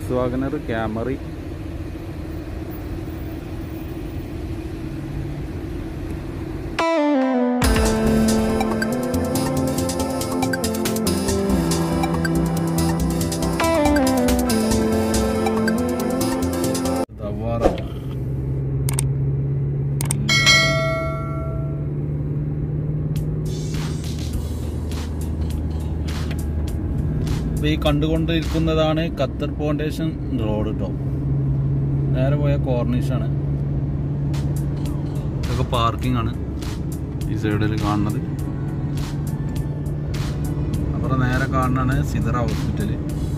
Fox WagonR ക്യാമറി തവാറ ഈ കണ്ടുകൊണ്ടിരിക്കുന്നതാണ് Qatar foundation road കേട്ടോ നേരെ പോയ കോർണിഷാണ് ഇതൊക്കെ പാർക്കിംഗ് ആണ് ഈ സൈഡിൽ കാണുന്നത് അപ്പുറം നേരെ കാണുന്നതാണ് Sidra hospital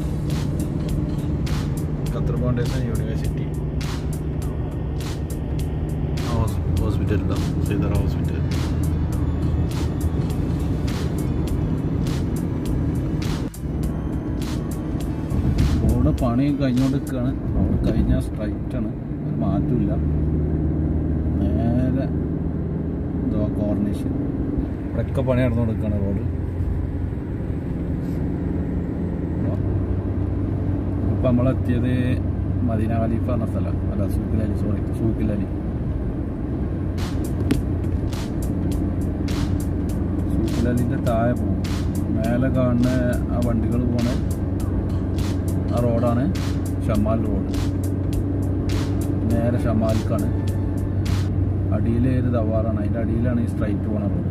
Qatar foundation university hospital Sidra hospital road പണി കഴിഞ്ഞുകൊണ്ട് നിൽക്കുകയാണ് റോഡ് കഴിഞ്ഞാൽ സ്ട്രൈറ്റ് ആണ് ഒരു മാറ്റമില്ല നേരെ ഇതോ കോർണിഷ് ഇവിടെയൊക്കെ പണി നടന്നുകൊണ്ട് നിൽക്കുകയാണ് റോഡ് ഇപ്പം നമ്മളെത്തിയത് മദീന ഖലീഫ എന്ന സ്ഥലം അല്ല സൂക്കിലലി സോറി സൂക്കിലലി സൂക്കിലലിൻ്റെ താഴെ പോകും മേലെ കാണുന്ന ആ വണ്ടികൾ പോണ ആ റോഡാണ് ഷമാൽ റോഡ് നേരെ ഷമാലിക്കാണ് അടിയിൽ ഒരു ദവാറാണ് അതിൻ്റെ അടിയിലാണ് ഈ സ്ട്രൈറ്റ് പോണ റോഡ്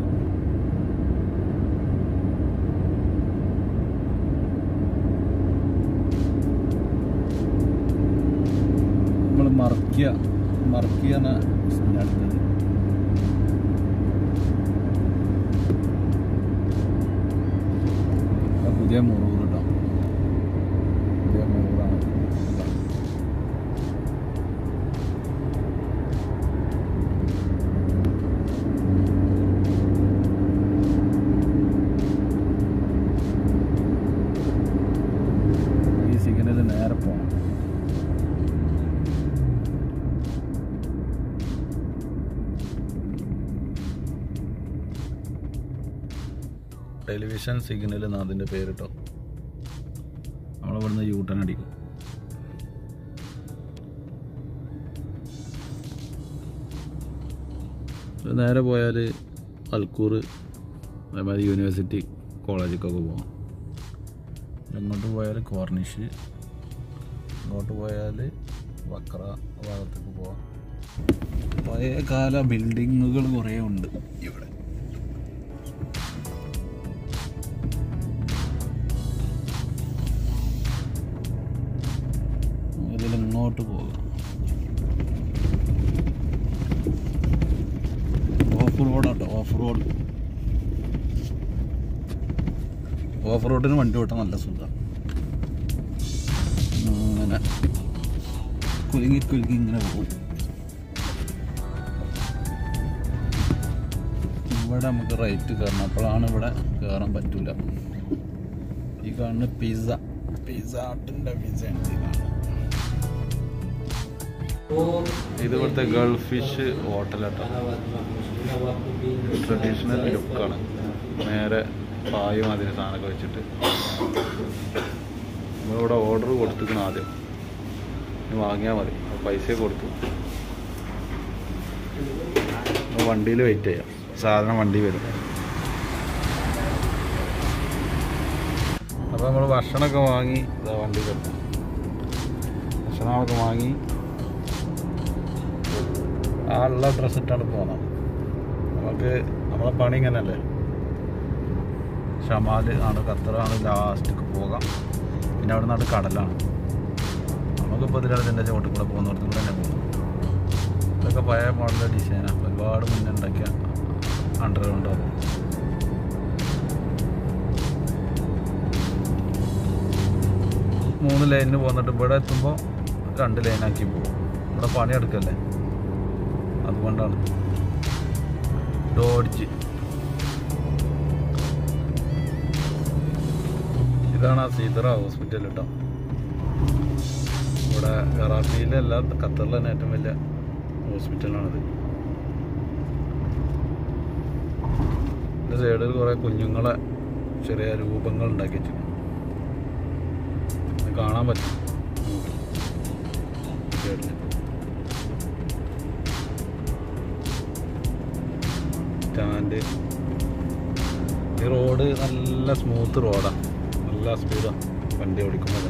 നമ്മൾ മറക്കിയ മറക്കിയ അടുത്തത് ആ പുതിയ മുറൂർ കേട്ടോ പുതിയ മുറൂറാണ് ഈ സിഗ്നൽ നേരെ പോകണം ടെലിവിഷൻ സിഗ്നൽ എന്നാ അതിൻ്റെ പേര് കേട്ടോ നമ്മളിവിടുന്ന് യൂട്ടൺ അടിക്കും ഇത് നേരെ പോയാൽ അൽക്കൂർ അതേമാതിരി യൂണിവേഴ്സിറ്റി കോളേജിലേക്കൊക്കെ പോകാം ഇങ്ങോട്ട് പോയാൽ കോർണിഷ് ഇങ്ങോട്ട് പോയാൽ വക്ര ഭാഗത്തേക്ക് പോവാം പഴയ കാല ബിൽഡിങ്ങുകൾ കുറേ ഉണ്ട് ഇവിടെ ഇതിൽ ഇങ്ങോട്ട് പോകാം ഓഫ് റോഡാട്ടോ ഓഫ് റോഡ് ഓഫ് റോഡിന് വണ്ടി ഓട്ടാൻ നല്ല സുഖമാണ് അങ്ങനെ കുലുങ്ങി കുലുങ്ങി ഇങ്ങനെ പോകും ഇവിടെ നമുക്ക് റൈറ്റ് കയറണം അപ്പോഴാണ് ഇവിടെ കയറാൻ പറ്റൂല ഈ കാണുന്ന പിസ്സ പിസ്സ ഹട്ടിൻ്റെ പിസ്സയാണ് ഈ കാണുന്നത് ഇത് ഇവിടുത്തെ ഗൾഫ് ഫിഷ് ഹോട്ടലാട്ടോ ട്രഡീഷണൽ ലുക്കാണ് നേരെ പായും അതിന് സാധനമൊക്കെ വെച്ചിട്ട് നമ്മളിവിടെ ഓർഡർ കൊടുത്തിക്കണം ആദ്യം ഇനി വാങ്ങിയാൽ മതി പൈസ കൊടുത്തു വണ്ടിയിൽ വെയിറ്റ് ചെയ്യാം സാധനം വണ്ടി വരും അപ്പോൾ നമ്മൾ ഭക്ഷണമൊക്കെ വാങ്ങി ഇതാ വണ്ടിയിലെത്തും ഭക്ഷണമൊക്കെ വാങ്ങി ആ ഉള്ള ഡ്രസ്സ് ഇട്ടാണ് പോകുന്നത് നമുക്ക് നമ്മളെ പണി ഇങ്ങനല്ലേ ഷമാല് ആണ് ഖത്തറാണ് ലാസ്റ്റ്ക്ക് പോകാം പിന്നെ അവിടെ നിന്നാണ് കടലാണ് നമുക്കിപ്പോൾ ഇതിലാണ് ഇതിൻ്റെ ചോട്ടിൽ കൂടെ പോകുന്നിടത്തും കൂടെ തന്നെ പോകുന്നു ഇതൊക്കെ പഴയ മോഡലിലെ ഡിസൈനാണ് ഒരുപാട് മുന്നേ ഉണ്ടാക്കിയ അണ്ടർഗ്രൗണ്ട് അത് മൂന്ന് ലൈനിന് പോന്നിട്ട് ഇവിടെ എത്തുമ്പോൾ രണ്ട് ലൈനാക്കി പോകും ഇവിടെ പണിയെടുക്കല്ലേ അതുകൊണ്ടാണ് ഡോഡ്ജ് ഇതാണ് ആ സീതറ ഹോസ്പിറ്റൽ കേട്ടോ ഇവിടെ കറാച്ചിയിലല്ല ഖത്തറിലെ തന്നെ ഏറ്റവും വലിയ ഹോസ്പിറ്റലാണിത് ഇതിൻ്റെ സൈഡിൽ കുറേ കുഞ്ഞുങ്ങളെ ചെറിയ രൂപങ്ങൾ ഉണ്ടാക്കി വെച്ചിട്ടുണ്ട് ഇത് കാണാൻ പറ്റും സ്റ്റാൻഡ് ഈ റോഡ് നല്ല സ്മൂത്ത് റോഡാണ് നല്ല സ്പീഡാണ് വണ്ടി ഓടിക്കുന്നത്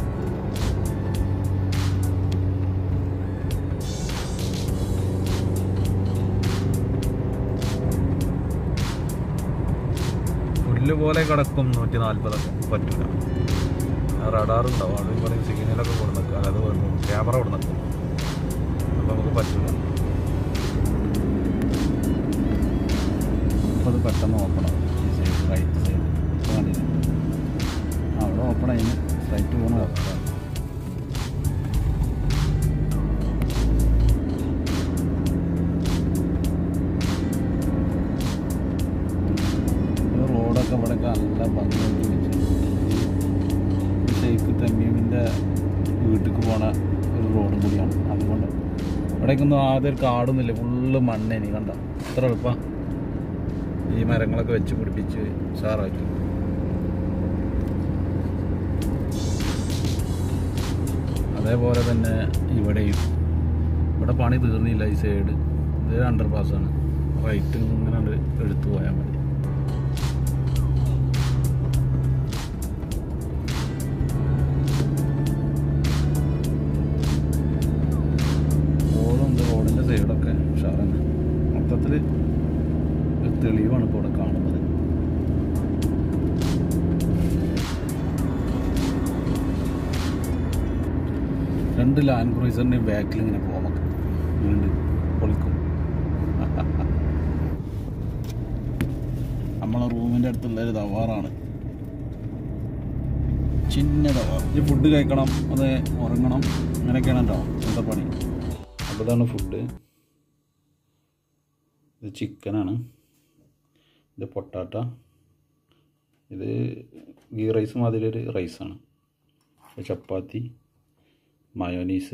പുല്ല് പോലെ കിടക്കും നൂറ്റി നാൽപ്പതൊക്കെ പറ്റില്ല റഡാർ ഉണ്ടാവും അത് പറയും സിഗ്നലൊക്കെ കൊടുക്കും അതായത് ക്യാമറ കൊടുക്കും അപ്പോൾ നമുക്ക് പറ്റില്ല അപ്പോൾ അത് പെട്ടെന്ന് ഓപ്പൺ ഈ സൈഡ് റൈറ്റ് സൈഡ് കണ്ടില്ല ആ അവിടെ ഓപ്പൺ ആയി സ്ട്രൈറ്റ് പോകണ ഓപ്പൺ റോഡൊക്കെ ഇവിടെ നല്ല ഭംഗി ഷെയ്ഖ് തമീമിൻ്റെ വീട്ടിലേക്ക് പോണ ഒരു റോഡും കൂടിയാണ് അതുകൊണ്ട് ഇവിടേക്കൊന്നും ആദ്യം ഒരു കാടൊന്നുമില്ല ഫുള്ള് മണ്ണേനി കണ്ട ഇത്ര എളുപ്പം ഈ മരങ്ങളൊക്കെ വെച്ച് പിടിപ്പിച്ച് ഉഷാറാക്കി അതേപോലെ തന്നെ ഇവിടെയും ഇവിടെ പണി തീർന്നില്ല ഈ സൈഡ് ഇത് അണ്ടർ പാസ്സാണ് റൈറ്റ് ഇങ്ങനെ അങ്ങട് എടുത്തു പോയാൽ മതി റോഡുണ്ട് റോഡിൻ്റെ സൈഡൊക്കെ ഉഷാറാണ് മൊത്തത്തിൽ ഒരു തെളിവാണ് ഇപ്പോൾ ഇവിടെ കാണുന്നത് രണ്ട് ലാൻഡ് ക്രൂസറിൻ്റെയും ബാക്കിൽ ഇങ്ങനെ പോകാം നമുക്ക് വീണ്ടും പൊളിക്കും നമ്മളെ റൂമിൻ്റെ അടുത്തുള്ള ഒരു ദവാറാണ് ചിന്ന ദവാർ ഈ ഫുഡ് കഴിക്കണം അത് ഉറങ്ങണം അങ്ങനെയൊക്കെയാണ് കേട്ടോ എന്താ പണി അപ്പോൾ ഇതാണ് ഫുഡ് ഇത് ചിക്കനാണ് ഇത് പൊട്ടാട്ട ഇത് ഗീ റൈസ് മാതിരി ഒരു റൈസാണ് ഇത് ചപ്പാത്തി മയോനീസ്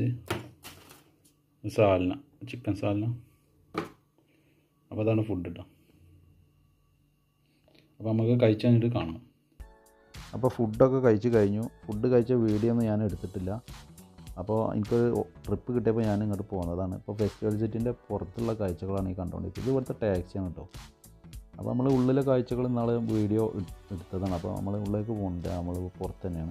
സാലന ചിക്കൻ സാലന അപ്പോൾ അതാണ് ഫുഡ് കേട്ടോ അപ്പോൾ നമുക്ക് കഴിച്ച് കഴിഞ്ഞിട്ട് കാണാം അപ്പോൾ ഫുഡൊക്കെ കഴിച്ച് കഴിഞ്ഞു ഫുഡ് കഴിച്ച വീഡിയോ ഒന്നും ഞാൻ എടുത്തിട്ടില്ല അപ്പോൾ എനിക്കൊരു ട്രിപ്പ് കിട്ടിയപ്പോൾ ഞാൻ ഇങ്ങോട്ട് പോകുന്നതാണ് ഇപ്പോൾ ഫെസ്റ്റിവൽ സിറ്റിൻ്റെ പുറത്തുള്ള കാഴ്ചകളാണ് ഈ കണ്ടുകൊണ്ടിരിക്കുന്നത് ഇത് ഇവിടുത്തെ ടാക്സിയാണ് കേട്ടോ അപ്പോൾ നമ്മൾ ഉള്ളിലെ കാഴ്ചകൾ ഇന്നാൾ വീഡിയോ എടുത്തതാണ് അപ്പോൾ നമ്മൾ ഉള്ളിലേക്ക് പോകുന്നുണ്ട് നമ്മൾ പുറത്ത് തന്നെയാണ്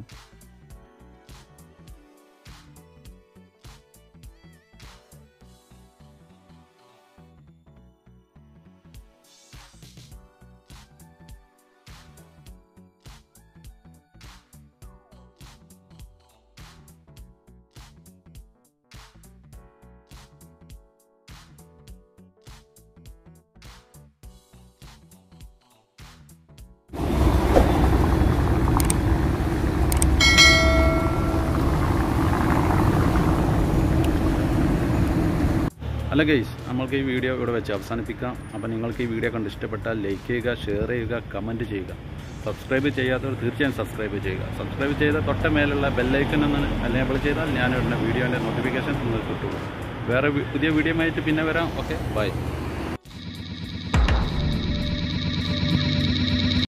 അല്ല ഗൈസ് നമ്മൾക്ക് ഈ വീഡിയോ ഇവിടെ വെച്ച് അവസാനിപ്പിക്കാം അപ്പോൾ നിങ്ങൾക്ക് ഈ വീഡിയോ കണ്ട് ഇഷ്ടപ്പെട്ടാൽ ലൈക്ക് ചെയ്യുക ഷെയർ ചെയ്യുക കമൻറ്റ് ചെയ്യുക സബ്സ്ക്രൈബ് ചെയ്യാത്തവർ തീർച്ചയായും സബ്സ്ക്രൈബ് ചെയ്യുക സബ്സ്ക്രൈബ് ചെയ്ത തൊട്ട മേലുള്ള ബെല്ലൈക്കൺ എന്ന് എനേബിൾ ചെയ്താൽ ഞാൻ ഇടുന്ന വീഡിയോൻ്റെ നോട്ടിഫിക്കേഷൻ നിങ്ങൾക്ക് കിട്ടും വേറെ വി- പുതിയ വീഡിയോ ആയിട്ട് പിന്നെ വരാം ഓക്കെ ബൈ